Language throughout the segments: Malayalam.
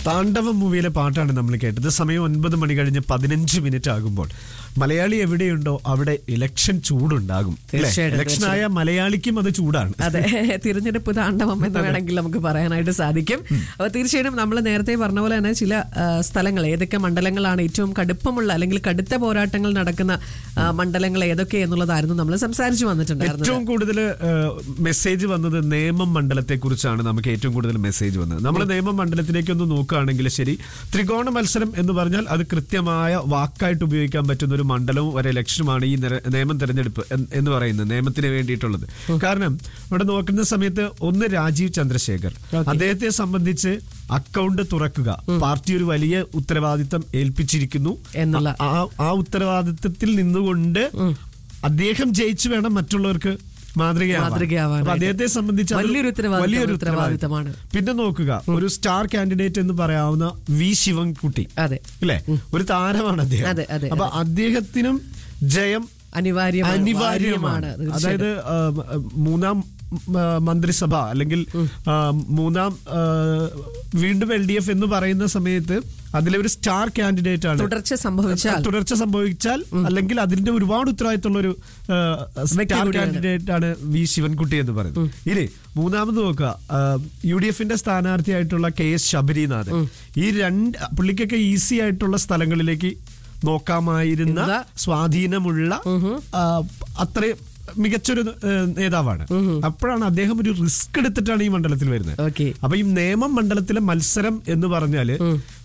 താണ്ഡവം മൂവിയിലെ പാട്ടാണ് നമ്മൾ കേട്ടത് സമയം ഒൻപത് മണി കഴിഞ്ഞ് പതിനഞ്ച് മിനിറ്റ് ആകുമ്പോൾ മലയാളി എവിടെയുണ്ടോ അവിടെ ഇലക്ഷൻ ചൂടുണ്ടാകും അല്ലേ? തീർച്ചയായിട്ടും, ഇലക്ഷൻ ആയ മലയാളിക്കും അത് ചൂടാണ് അതെ തിരഞ്ഞെടുപ്പ് താണ്ഡവം എന്ന് വേണമെങ്കിൽ നമുക്ക് പറയാനായിട്ട് സാധിക്കും അപ്പൊ തീർച്ചയായിട്ടും നമ്മൾ നേരത്തെ പറഞ്ഞ പോലെ തന്നെ ചില ആ, സ്ഥലങ്ങൾ ഏതൊക്കെ മണ്ഡലങ്ങളാണ് ഏറ്റവും കടുപ്പമുള്ള അല്ലെങ്കിൽ കടുത്ത പോരാട്ടങ്ങൾ നടക്കുന്ന ആ, മണ്ഡലങ്ങൾ ഏതൊക്കെ എന്നുള്ളതായിരുന്നു നമ്മൾ സംസാരിച്ചു വന്നിട്ടുണ്ടായിരുന്നത് ഏറ്റവും കൂടുതൽ മെസ്സേജ് വന്നത് നേമം മണ്ഡലത്തെ കുറിച്ചാണ് നമുക്ക് ഏറ്റവും കൂടുതൽ മെസ്സേജ് വന്നത് നമ്മൾ നേമം മണ്ഡലത്തിലേക്ക് ഒന്ന് നോക്കുകയാണെങ്കിൽ ശരി ത്രികോണ മത്സരം എന്ന് പറഞ്ഞാൽ അത് കൃത്യമായ വാക്കായിട്ട് ഉപയോഗിക്കാൻ പറ്റുന്ന ഒരു മണ്ഡലവും ഒരു ഇലക്ഷനുമാണ് ഈ നിര- നിയമം തെരഞ്ഞെടുപ്പ് എന്ന് എന്ന് പറയുന്നത് നിയമത്തിന് വേണ്ടിയിട്ടുള്ളത് കാരണം ഇവിടെ നോക്കുന്ന സമയത്ത് ഒന്ന് രാജീവ് ചന്ദ്രശേഖർ അദ്ദേഹത്തെ സംബന്ധിച്ച് അക്കൗണ്ട് തുറക്കുക പാർട്ടി ഒരു വലിയ ഉത്തരവാദിത്തം ഏൽപ്പിച്ചിരിക്കുന്നു എന്നുള്ള ആ ആ ഉത്തരവാദിത്തത്തിൽ നിന്നുകൊണ്ട് അദ്ദേഹം ജയിച്ചു വേണം മറ്റുള്ളവർക്ക് മാതൃകയാവാൻ. മാതൃകയാവാനായിട്ട്. അപ്പൊ അദ്ദേഹത്തെ സംബന്ധിച്ച് അത് വലിയൊരു ഉത്തരവാദിത്തം- വലിയൊരു ഉത്തരവാദിത്തമാണ്. പിന്നെ നോക്കുക ഒരു സ്റ്റാർ കാൻഡിഡേറ്റ് എന്ന് പറയാവുന്ന വി ശിവൻകുട്ടി അതെ അല്ലെ ഒരു താരമാണ് അദ്ദേഹം അതെ, അതെ, അപ്പൊ അദ്ദേഹത്തിനും ജയം അനിവാര്യമാണ് അനിവാര്യമാണ് തീർച്ചയായിട്ടും. അതായത് ആ, മൂന്നാം ആ, മന്ത്രിസഭ അല്ലെങ്കിൽ ആ, മൂന്നാം ആ, വീണ്ടും എൽ ഡി എഫ് എന്ന് പറയുന്ന സമയത്ത് അതിലെ ഒരു സ്റ്റാർ കാൻഡിഡേറ്റ് ആണ് തുടർച്ച സംഭവിച്ചാൽ തുടർച്ച സംഭവിച്ചാൽ അല്ലെങ്കിൽ അതിന്റെ ഒരുപാട് ഉത്തരവാദിത്തമുള്ള ഒരു വ്യക്തി സ്റ്റാർ കൂടിയാണ്. കാൻഡിഡേറ്റ് ആണ് വി ശിവൻകുട്ടി എന്ന് പറയുന്നത് ഇനി മൂന്നാമത് നോക്കുക യു ഡി എഫിന്റെ സ്ഥാനാർത്ഥിയായിട്ടുള്ള കെ എസ് ശബരിനാഥൻ ഈ രണ്ട് പുള്ളിക്കൊക്കെ ഈസി ആയിട്ടുള്ള സ്ഥലങ്ങളിലേക്ക് നോക്കാമായിരുന്ന എന്താ? സ്വാധീനമുള്ള ആ, അത്രയും മികച്ചൊരു ഏഹ്, നേതാവാണ് അപ്പോഴാണ് അദ്ദേഹം ഒരു റിസ്ക് എടുത്തിട്ടാണ് ഈ മണ്ഡലത്തിൽ വരുന്നത് ഓക്കെ അപ്പൊ ഈ നേമം മണ്ഡലത്തിലെ മത്സരം എന്ന് പറഞ്ഞാല്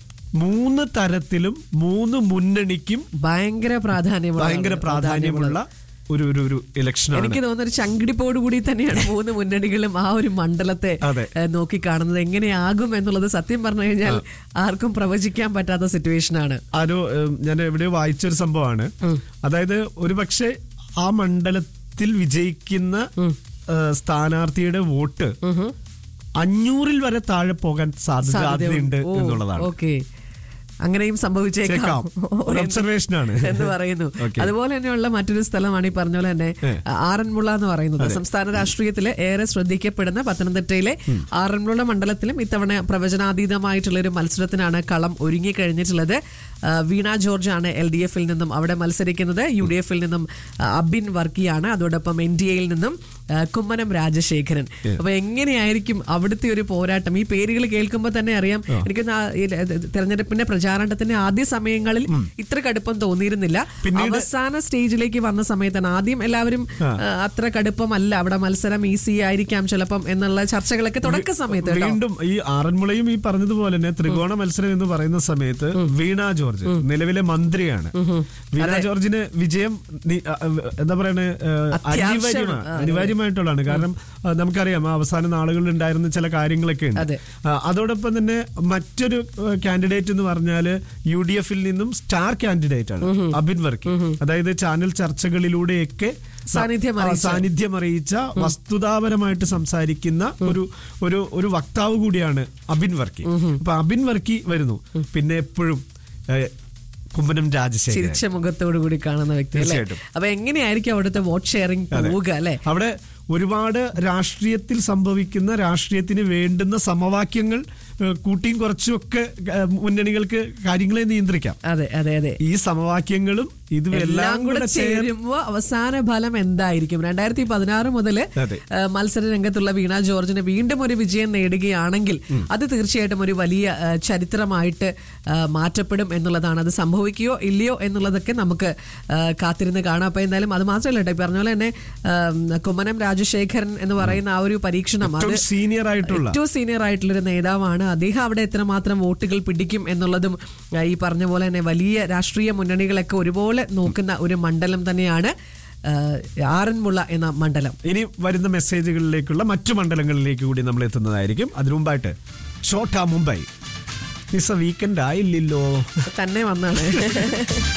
മൂന്ന് തരത്തിലും മൂന്ന് മുന്നണിക്കും ഭയങ്കര പ്രാധാന്യമുള്ള ഭയങ്കര പ്രാധാന്യമുള്ള ഒരു ഒരു ഒരു ഇലക്ഷനാണ് എനിക്ക് തോന്നുന്ന ഒരു ചങ്കിടിപ്പോട് കൂടി തന്നെയാണ് മൂന്ന് മുന്നണികളും ആ ഒരു മണ്ഡലത്തെ അതെ. ഏഹ്, നോക്കിക്കാണുന്നത് എങ്ങനെയാകും എന്നുള്ളത് സത്യം പറഞ്ഞു കഴിഞ്ഞാൽ ആർക്കും പ്രവചിക്കാൻ പറ്റാത്ത സിറ്റുവേഷൻ ആണ് ആരോ ഏഹ്, ഞാൻ എവിടെയോ വായിച്ചൊരു സംഭവമാണ് അതായത് ഒരു പക്ഷേ ആ മണ്ഡലത്തിൽ വിജയിക്കുന്ന ഏഹ്, സ്ഥാനാർത്ഥിയുടെ വോട്ട് അഞ്ഞൂറിൽ വരെ താഴെ പോകാൻ സാധ്യത സാധ്യതയുണ്ട് എന്നുള്ളതാണ് ഓക്കെ അങ്ങനെയും സംഭവിച്ചേക്കാം ചേക്കാം. ഒരു observation ആണ്. എന്ന് പറയുന്നു Okay. അതുപോലെ തന്നെയുള്ള മറ്റൊരു സ്ഥലമാണ് ഈ പറഞ്ഞ പോലെ തന്നെ ഏ. ആറന്മുള എന്ന് പറയുന്നത് സംസ്ഥാന രാഷ്ട്രീയത്തില് ഏറെ ശ്രദ്ധിക്കപ്പെടുന്ന പത്തനംതിട്ടയിലെ ആറന്മുള മണ്ഡലത്തിലും ഇത്തവണ പ്രവചനാതീതമായിട്ടുള്ള ഒരു മത്സരത്തിനാണ് കളം ഒരുങ്ങി കഴിഞ്ഞിട്ടുള്ളത് ആ, വീണ ജോർജ് ആണ് എൽ ഡി എഫിൽ നിന്നും അവിടെ മത്സരിക്കുന്നത് യു ഡി എഫിൽ നിന്നും ആ, അബിൻ വർക്കിയാണ് അതോടൊപ്പം എൻ ഡി എയിൽ നിന്നും ആ, കുമ്മനം രാജശേഖരൻ അപ്പൊ എങ്ങനെയായിരിക്കും അവിടുത്തെ ഒരു പോരാട്ടം ഈ പേരുകൾ കേൾക്കുമ്പോൾ തന്നെ അറിയാം എനിക്ക് തോന്നുന്നു ആ ഈ തെരഞ്ഞെടുപ്പിന്റെ പ്രചാരണത്തിന്റെ ആദ്യ സമയങ്ങളിൽ ഇത്ര കടുപ്പം തോന്നിയിരുന്നില്ല അവസാന സ്റ്റേജിലേക്ക് വന്ന സമയത്താണ് ആദ്യം എല്ലാവരും ആ, അത്ര കടുപ്പമല്ല അവിടെ മത്സരം ഈസി ആയിരിക്കാം ചിലപ്പം എന്നുള്ള ചർച്ചകളൊക്കെ തുടക്ക സമയത്ത് കേട്ടോ. വീണ്ടും ഈ ആറന്മുളയും ഈ പറഞ്ഞതുപോലെ തന്നെ ത്രികോണ മത്സരം എന്ന് പറയുന്ന സമയത്ത് വീണ ജോർജ് നിലവിലെ മന്ത്രിയാണ് വീണ ജോർജിന് വിജയം നി- ആ, എന്താ പറയണേ അത്യാവശ്യം, അനിവാര്യമാണ് ആ, അനിവാര്യമായിട്ടുള്ളതാണ് കാരണം ആ, നമുക്കറിയാം ആ അവസാന നാളുകളിൽ ഉണ്ടായിരുന്ന ചില കാര്യങ്ങളൊക്കെ ഉണ്ട് അതെ. ആ, അതോടൊപ്പം തന്നെ മറ്റൊരു കാൻഡിഡേറ്റ് എന്ന് പറഞ്ഞാല് യു ഡി എഫിൽ നിന്നും സ്റ്റാർ കാൻഡിഡേറ്റ് ആണ് അബിൻ വർക്കി അതായത് ചാനൽ ചർച്ചകളിലൂടെയൊക്കെ സാന്നിധ്യം ആ, അറിയിച്ച. സാന്നിധ്യം അറിയിച്ച വസ്തുതാപരമായിട്ട് സംസാരിക്കുന്ന ഒരു ഒരു ഒരു വക്താവ് കൂടിയാണ് അബിൻ വർക്കി അപ്പൊ അബിൻ വർക്കി വരുന്നു പിന്നെ എപ്പോഴും ഏഹ്, കുമ്മനം രാജശേഖരൻ ചിരിച്ച മുഖത്തോടു കൂടി കാണുന്ന വ്യക്തി അല്ലേ തീർച്ചയായിട്ടും. അപ്പൊ എങ്ങനെയായിരിക്കും അവിടുത്തെ വോട്ട് ഷെയറിംഗ് പോവുക അല്ലെ അവിടെ ഒരുപാട് രാഷ്ട്രീയത്തിൽ സംഭവിക്കുന്ന രാഷ്ട്രീയത്തിന് വേണ്ടുന്ന സമവാക്യങ്ങൾ ഏഹ്, കൂട്ടിയും കുറച്ചും ഒക്കെ ഏഹ്, മുന്നണികൾക്ക് കാര്യങ്ങളെ നിയന്ത്രിക്കാം അതെ അതെ അതെ ഈ സമവാക്യങ്ങളും ഇതും എല്ലാം എല്ലാം കൂടെ കൂടെ ചേർ ചേരുമ്പോ അവസാന ഫലം എന്തായിരിക്കും രണ്ടായിരത്തി പതിനാറ് മുതല് അതെ. ആ, മത്സര രംഗത്തുള്ള വീണ ജോർജിന് വീണ്ടും ഒരു വിജയം നേടുകയാണെങ്കിൽ അത് തീർച്ചയായിട്ടും ഒരു വലിയ ആ, ചരിത്രമായിട്ട് ആ, മാറ്റപ്പെടും എന്നുള്ളതാണ് അത് സംഭവിക്കുകയോ ഇല്ലയോ എന്നുള്ളതൊക്കെ നമുക്ക് ആ, കാത്തിരുന്ന് കാണാം അപ്പൊ എന്തായാലും അത് മാത്രമല്ല കേട്ടോ ഈ പറഞ്ഞ പോലെ തന്നെ ആ, കുമ്മനം രാജശേഖരൻ എന്ന് പറയുന്ന ആ ഒരു പരീക്ഷണം അത് ഏറ്റവും സീനിയർ ആയിട്ടുള്ള ഏറ്റവും സീനിയർ ആയിട്ടുള്ള ഒരു നേതാവാണ് അദ്ദേഹം അവിടെ എത്രമാത്രം വോട്ടുകൾ പിടിക്കും എന്നുള്ളതും ആ, ഈ പറഞ്ഞ പോലെ തന്നെ വലിയ രാഷ്ട്രീയ മുന്നണികളൊക്കെ ഒരുപോലെ നോക്കുന്ന ഒരു മണ്ഡലം തന്നെയാണ് ആ, ആറന്മുള എന്ന മണ്ഡലം ഇനി വരുന്ന മെസ്സേജുകളിലേക്കുള്ള മറ്റു മണ്ഡലങ്ങളിലേക്ക് കൂടി നമ്മൾ എത്തുന്നതായിരിക്കും അതിനു മുമ്പായിട്ട് ഷോട്ടാ മുംബൈ മിസ് വീക്കെൻഡ് ആയില്ലല്ലോ തന്നെ വന്നാണ്